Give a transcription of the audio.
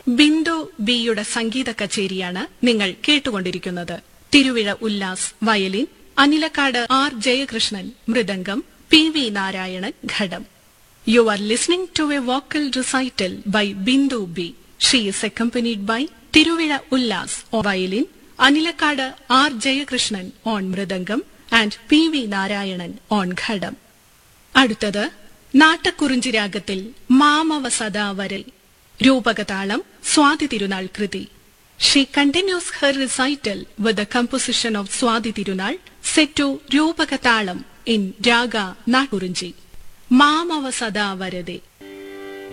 ബിന്ദു ബിയുടെ സംഗീത കച്ചേരിയാണ് നിങ്ങൾ കേട്ടുകൊണ്ടിരിക്കുന്നത് Thiruvizha Ullas violin Anilakkad R Jayakrishnan mridangam P V Narayanan ghatam you are listening to a vocal recital by Bindu B she is accompanied by Thiruvizha Ullas violin Anilakkad R Jayakrishnan on mridangam and P V Narayanan on ghatam അടുത്തത് നാട്ടക്കുറിഞ്ചി രാഗത്തിൽ മാമവ സദാവരൽ രൂപകതാളം സ്വാതി തിരുനാൾ കൃതി she continues her recital with the composition of Swathi Thirunal set to Rupakatalam in raga Nattakurinji Mamava സദാവരതെ